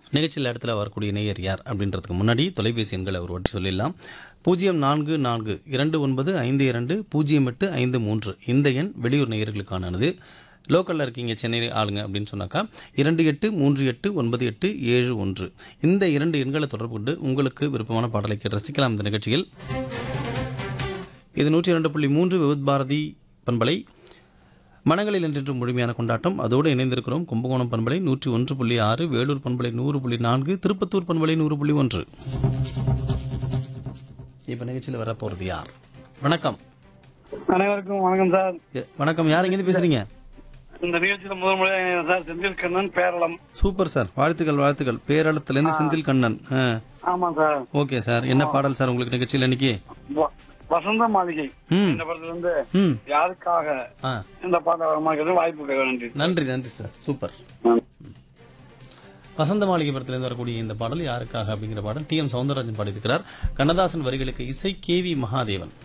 நிகழ்ச்சியில் இடத்துல வரக்கூடிய நேயர் யார் அப்படின்றதுக்கு முன்னாடி தொலைபேசி எண்களை ஒரு வாட்டி சொல்லிடலாம் பூஜ்ஜியம் நான்கு நான்கு இரண்டு ஒன்பது ஐந்து இரண்டு பூஜ்ஜியம் எட்டு ஐந்து மூன்று இந்த எண் வெளியூர் நேயர்களுக்கானது லோக்கலில் இருக்கீங்க சென்னை ஆளுங்க அப்படின்னு சொன்னாக்கா இரண்டு எட்டு மூன்று எட்டு ஒன்பது எட்டு ஏழு ஒன்று இந்த இரண்டு எண்களை தொடர்பு கொண்டு உங்களுக்கு விருப்பமான பாடலை கேட்டு ரசிக்கலாம் இந்த நிகழ்ச்சியில் இது நூற்றி இரண்டு புள்ளி மூன்று விவித் பாரதி பண்பலை மனங்களில் என்றென்று முழுமையான கொண்டாட்டம் அதோடு இணைந்திருக்கிறோம் கும்பகோணம் பண்பலை நூற்றி ஒன்று புள்ளி ஆறு வேலூர் பண்பலை நூறு புள்ளி நான்கு திருப்பத்தூர் பண்பலை நூறு புள்ளி ஒன்று இப்போ நிகழ்ச்சியில் வரப்போகிறது யார் வணக்கம் அனைவருக்கும் வணக்கம் சார் எ- வணக்கம் யார் எங்கேருந்து பேசுறீங்க இந்த நிகழ்ச்சியில முதல் முறையாக இணைகிறேன் sir Senthil Kannan Peralam super sir வாழ்த்துக்கள் வாழ்த்துக்கள் பேரளத்துலேருந்து செந்தில் கண்ணன் ஆ ஆமா சார் ஓகே சார் என்ன பாடல் சார் உங்களுக்கு நிகழ்ச்சியில் இன்னைக்கு வ- வசந்த மாளிகை ம் இந்த படத்துல இருந்து ம் யாருக்காக ஆ இந்த பாட்டை வரமாக்கிறது வாய்ப்பு நன்றி நன்றி நன்றி சார் சூப்பர் வசந்த மாளிகை படத்திலிருந்து வரக்கூடிய இந்த பாடல் யாருக்காக அப்படிங்கிற பாடல் டி எம் சவுந்தரராஜன் பாடியிருக்கிறார் கண்ணதாசன் வரிகளுக்கு இசை கே வி மகாதேவன்